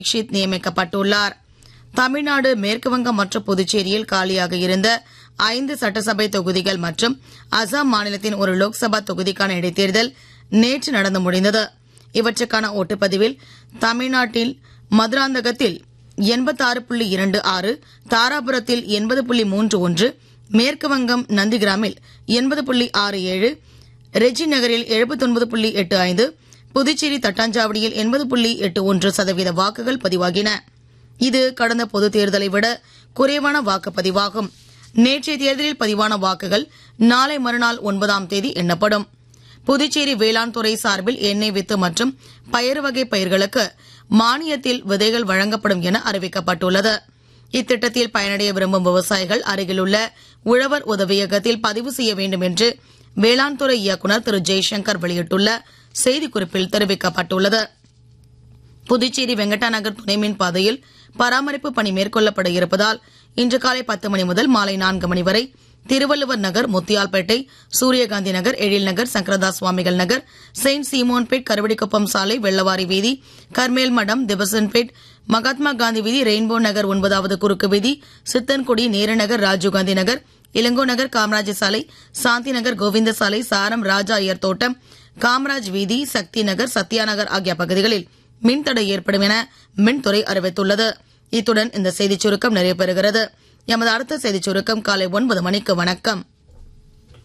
தீக்ஷித் நியமிக்கப்பட்டுள்ளார் தமிழ்நாடு மேற்குவங்கம் மற்றும் புதுச்சேரியில் காலியாக இருந்த ஐந்து சட்டசபை தொகுதிகள் மற்றும் அசாம் மாநிலத்தின் ஒரு லோக்சபா தொகுதிக்கான இடைத்தேர்தல் நேற்று நடந்து முடிந்தது இவற்றுக்கான ஓட்டுப்பதிவில் தமிழ்நாட்டில் மதுராந்தகத்தில் எண்பத்தாறு புள்ளி இரண்டு ஆறு தாராபுரத்தில் எண்பது புள்ளி மூன்று ஒன்று மேற்குவங்கம் நந்திகிராமில் எண்பது புள்ளி ஆறு ஏழு ரெஜி நகரில் எழுபத்தொன்பது புள்ளி எட்டு ஐந்து புதுச்சேரி தட்டாஞ்சாவடியில் எண்பது புள்ளி எட்டு ஒன்று சதவீத வாக்குகள் பதிவாகின இது கடந்த பொதுத் தேர்தலை விட குறைவான வாக்குப்பதிவாகும் நேற்றைய தேர்தலில் பதிவான வாக்குகள் நாளை மறுநாள் ஒன்பதாம் தேதி எண்ணப்படும் புதுச்சேரி வேளாண் துறை சார்பில் எண்ணெய் வித்து மற்றும் பயறு வகை பயிர்களுக்கு மானியத்தில் விதைகள் வழங்கப்படும் என அறிவிக்கப்பட்டுள்ளது இத்திட்டத்தில் பயனடைய விரும்பும் விவசாயிகள் அருகிலுள்ள உழவர் உதவியகத்தில் பதிவு செய்ய வேண்டும் என்று வேளாண் துறை இயக்குநர் திரு ஜெய்சங்கர் வெளியிட்டுள்ள செய்திக்குறிப்பில் தெரிவிக்கப்பட்டுள்ளது புதுச்சேரி வெங்கடா நகர் துணை மின் பாதையில் பராமரிப்பு பணி மேற்கொள்ளப்பட இருப்பதால் இன்று காலை பத்து மணி முதல் மாலை நான்கு மணி வரை திருவள்ளுவர் நகர் முத்தியால்பேட்டை சூரியகாந்தி நகர் எழில் நகர் சங்கரதாஸ் சுவாமிகள் நகர் செயின்ட் சீமோன்பேட் கருவடிக்குப்பம் சாலை வெள்ளவாரி வீதி கர்மேல் மடம் திபசன்பேட் மகாத்மா காந்தி வீதி ரெயின்போ நகர் ஒன்பதாவது குறுக்கு வீதி சித்தன்குடி நேருநகர் ராஜீவ்காந்தி நகர் இளங்கோ நகர் காமராஜ் சாலை சாந்தி நகர் கோவிந்த சாலை சாரம் ராஜா ஐயர் தோட்டம் காமராஜ் வீதி சக்தி நகர் சத்யா நகர் ஆகிய பகுதிகளில் மின்தடை ஏற்படும் என மின்துறை அறிவித்துள்ளது இத்துடன் இந்த செய்திச் சுருக்கம் நிறைவு பெறுகிறது எமது அடுத்த செய்திச் சுருக்கம் காலை ஒன்பது மணிக்கு வணக்கம்